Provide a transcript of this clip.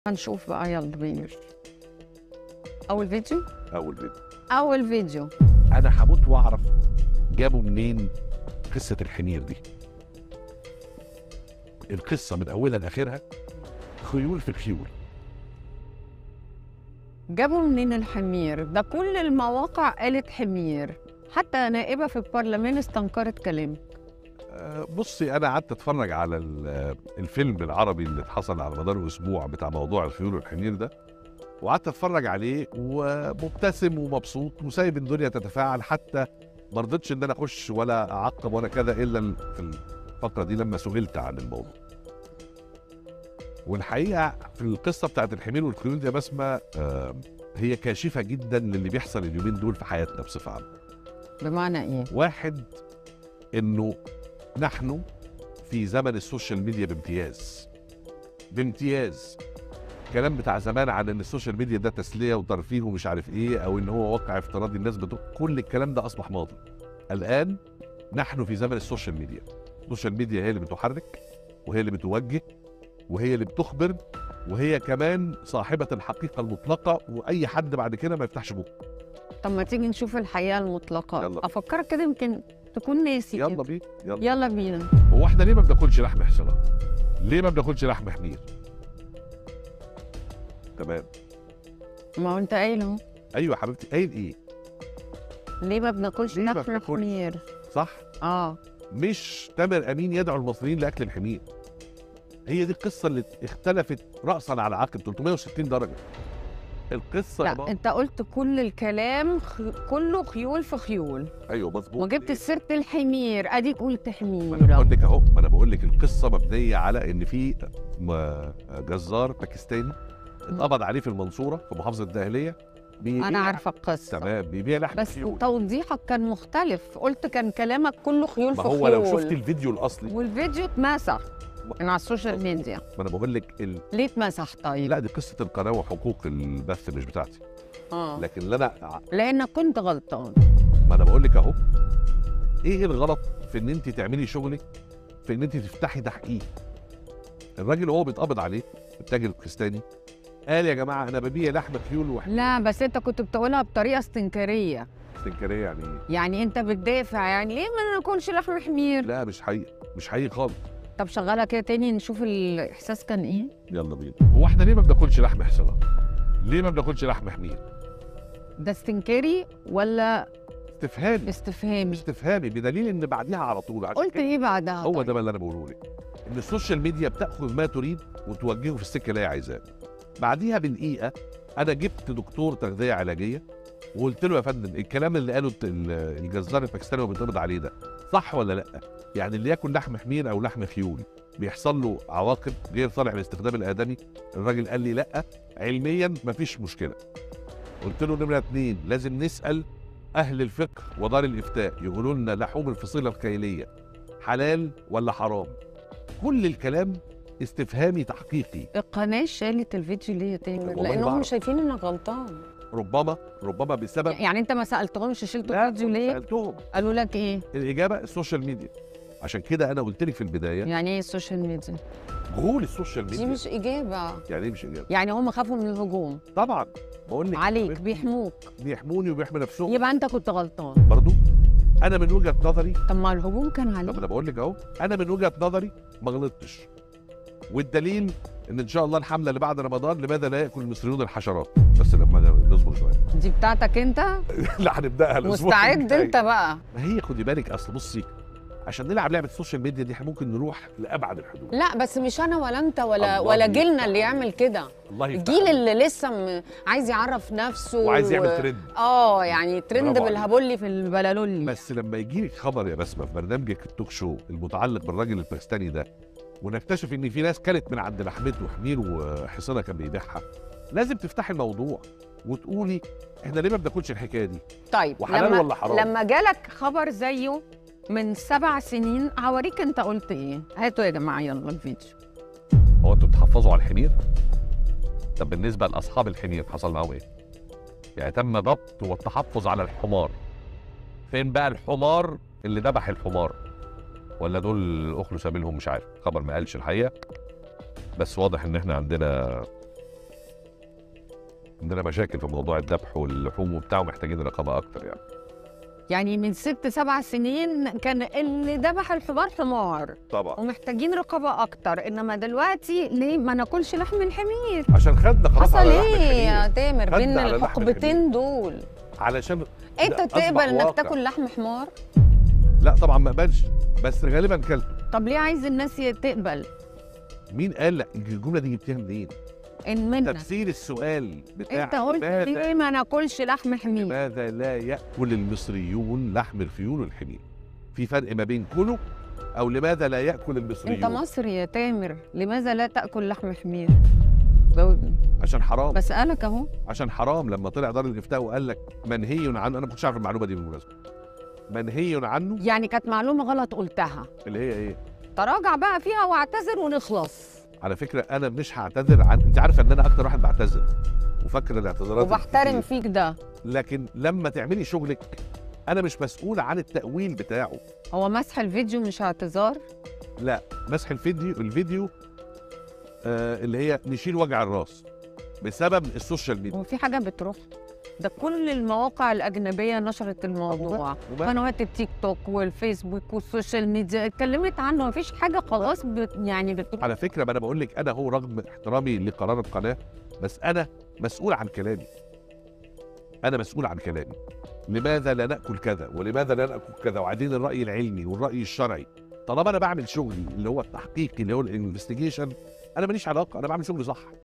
هنشوف بقى يلا بينا اول فيديو اول فيديو اول فيديو انا هموت واعرف جابوا منين قصه الحمير دي القصه من اولها لاخرها خيول في خيول جابوا منين الحمير ده كل المواقع قالت حمير حتى نائبه في البرلمان استنكرت كلامك آه، بصي انا قعدت اتفرج على ال- الفيلم العربي اللي اتحصل على مدار اسبوع بتاع موضوع الخيول والحمير ده وقعدت اتفرج عليه ومبتسم ومبسوط وسايب الدنيا تتفاعل حتى ما رضيتش ان انا اخش ولا اعقب ولا كذا الا في الفقره دي لما سئلت عن الموضوع والحقيقه في القصه بتاعت الحمير والخيول دي يا بسمه آه، هي كاشفه جدا للي بيحصل اليومين دول في حياتنا بصفه عامه بمعنى ايه واحد انه نحن في زمن السوشيال ميديا بامتياز بامتياز كلام بتاع زمان عن ان السوشيال ميديا ده تسليه وترفيه ومش عارف ايه او ان هو واقع افتراضي الناس بتو... كل الكلام ده اصبح ماضي الان نحن في زمن السوشيال ميديا السوشيال ميديا هي اللي بتحرك وهي اللي بتوجه وهي اللي بتخبر وهي كمان صاحبة الحقيقة المطلقة وأي حد بعد كده ما يفتحش بوقه طب ما تيجي نشوف الحقيقه المطلقه يلا. افكرك كده يمكن تكون ناسي يلا كده. بينا يلا يلا بينا هو احنا ليه ما بناكلش لحم حصانة؟ ليه ما بناكلش لحم حمير؟ تمام ما هو انت قايل اهو ايوه يا حبيبتي قايل ايه؟ ليه ما بناكلش ليه ما لحم بناكلش؟ حمير صح؟ اه مش تامر امين يدعو المصريين لاكل الحمير. هي دي القصه اللي اختلفت راسا على عقب 360 درجه. القصه يا لا بابا انت قلت كل الكلام خ... كله خيول في خيول ايوه مظبوط وجبت سيره الحمير اديك قلت ما انا حمير بقول لك اهو ما انا بقول لك القصه مبنيه على ان في م- جزار باكستاني اتقبض عليه في المنصوره في محافظه الداهليه بيبيع- انا عارفه القصه تمام بيبيع لحم بس خيول. توضيحك كان مختلف قلت كان كلامك كله خيول ما في هو خيول لو شفت الفيديو الاصلي والفيديو اتمسح من على السوشيال ميديا ما انا بقول لك ال... ليه اتمسح طيب؟ لا دي قصه القناه وحقوق البث مش بتاعتي اه لكن اللي انا ع- لانك كنت غلطان ما انا بقول لك اهو ايه الغلط في ان انت تعملي شغلك في ان انت تفتحي تحقيق الراجل وهو بيتقبض عليه التاجر الباكستاني قال يا جماعه انا ببيع لحم خيول وحمير لا بس انت كنت بتقولها بطريقه استنكاريه استنكاريه يعني ايه يعني انت بتدافع يعني ليه ما ناكلش لحم حمير؟ لا مش حقيقي مش حقيقي خالص طب شغلها كده تاني نشوف الاحساس كان ايه؟ يلا بينا هو احنا ليه ما بناكلش لحم حصانه ليه ما بناكلش لحم حمير ده استنكاري ولا استفهامي استفهامي؟ استفهامي بدليل ان بعديها على طول عشان قلت كده ايه بعدها؟ هو طيب؟ ده بقى اللي انا بقوله لك ان السوشيال ميديا بتاخذ ما تريد وتوجهه في السكه اللي هي عايزاه بعديها بدقيقه انا جبت دكتور تغذيه علاجيه وقلت له يا فندم الكلام اللي قاله الت- ال- الجزار الباكستاني وبيتقبض عليه ده صح ولا لا يعني اللي ياكل لحم حمير او لحم خيول بيحصل له عواقب غير صالح للاستخدام الادمي الراجل قال لي لا علميا مفيش مشكله قلت له نمره اتنين لازم نسال اهل الفقه ودار الافتاء يقولوا لنا لحوم الفصيله الخيليه حلال ولا حرام كل الكلام استفهامي تحقيقي القناه شالت الفيديو ليه يا تامر؟ والله لانهم بعرف. شايفين انك غلطان ربما ربما بسبب يعني انت ما سالتهمش شلتوا لا، الفيديو ليه؟ سالتهم قالوا لك ايه؟ الاجابه السوشيال ميديا عشان كده انا قلت لك في البدايه يعني ايه السوشيال ميديا؟ غول السوشيال دي ميديا مش اجابه يعني ايه مش اجابه يعني هم خافوا من الهجوم طبعا بقول لك عليك بيحموك بيحموني وبيحمي نفسهم يبقى انت كنت غلطان برضو انا من وجهه نظري طب ما الهجوم كان طب عليك انا بقول لك اهو انا من وجهه نظري ما غلطتش والدليل ان ان شاء الله الحمله اللي بعد رمضان لماذا لا ياكل المصريون الحشرات بس لما نصبر شويه دي بتاعتك انت لا هنبداها الاسبوع مستعد الجاي. انت بقى ما هي خدي بالك اصل بصي عشان نلعب لعبه السوشيال ميديا دي احنا ممكن نروح لابعد الحدود لا بس مش انا ولا انت ولا الله ولا يفتح جيلنا اللي عليك. يعمل كده الله يفتح الجيل عليك. اللي لسه م... عايز يعرف نفسه وعايز يعمل و- ترند اه يعني ترند برافو عليك. بالهبولي في البلالولي بس لما يجي لك خبر يا بسمه في برنامجك التوك شو المتعلق بالراجل الباكستاني ده ونكتشف ان في ناس كلت من عند لحمته وحمير وحصانه كان بيبيعها لازم تفتحي الموضوع وتقولي احنا ليه ما بناكلش الحكايه دي طيب وحلال لما ولا حرام؟ لما جالك خبر زيه من سبع سنين هوريك انت قلت ايه هاتوا يا جماعه يلا الفيديو هو انتوا بتحفظوا على الحمير؟ طب بالنسبه لاصحاب الحمير حصل معاهم ايه؟ يعني تم ضبط والتحفظ على الحمار. فين بقى الحمار اللي ذبح الحمار؟ ولا دول اخلوا سبيلهم مش عارف، خبر ما قالش الحقيقه. بس واضح ان احنا عندنا عندنا مشاكل في موضوع الذبح واللحوم وبتاع ومحتاجين رقابه اكتر يعني يعني من ست سبع سنين كان اللي ذبح الحمار حمار طبعا ومحتاجين رقابه اكتر انما دلوقتي ليه ما ناكلش لحم الحمير عشان خدنا خلاص حصل على لحم ايه يا الحمير. تامر خدنا بين على لحم الحقبتين دول علشان انت ده تقبل أصبح انك واقع. تاكل لحم حمار لا طبعا ما اقبلش بس غالبا كلت طب ليه عايز الناس ي- تقبل مين قال لك الجمله دي جبتيها منين؟ ان منك تفسير السؤال بتاع انت قلت لماذا, ليه ما ناكلش لحم حمير لماذا لا ياكل المصريون لحم الخيول والحمير؟ في فرق ما بين كله او لماذا لا ياكل المصريون؟ انت مصري يا تامر لماذا لا تاكل لحم حمير جاوبني عشان حرام بسالك اهو عشان حرام لما طلع دار الافتاء وقال لك منهي عنه انا ما كنتش عارف المعلومه دي بالمناسبه منهي عنه يعني كانت معلومه غلط قلتها اللي هي ايه؟ تراجع بقى فيها واعتذر ونخلص على فكره انا مش هعتذر عن انت عارفه ان انا اكتر واحد بعتذر وفاكر الاعتذارات وبحترم الكتير. فيك ده لكن لما تعملي شغلك انا مش مسؤول عن التاويل بتاعه هو مسح الفيديو مش اعتذار لا مسح الفيديو الفيديو آه اللي هي نشيل وجع الراس بسبب السوشيال ميديا هو في حاجه بتروح ده كل المواقع الأجنبية نشرت الموضوع وبقى- قنوات التيك توك والفيسبوك والسوشيال ميديا اتكلمت عنه مفيش حاجة خلاص بت يعني بتروح على فكره ما انا بقول لك انا هو رغم احترامي لقرار القناه بس انا مسؤول عن كلامي انا مسؤول عن كلامي لماذا لا ناكل كذا ولماذا لا ناكل كذا وبعدين الراي العلمي والراي الشرعي طالما انا بعمل شغلي اللي هو التحقيقي اللي هو الانفستيجيشن انا ماليش علاقه انا بعمل شغلي صح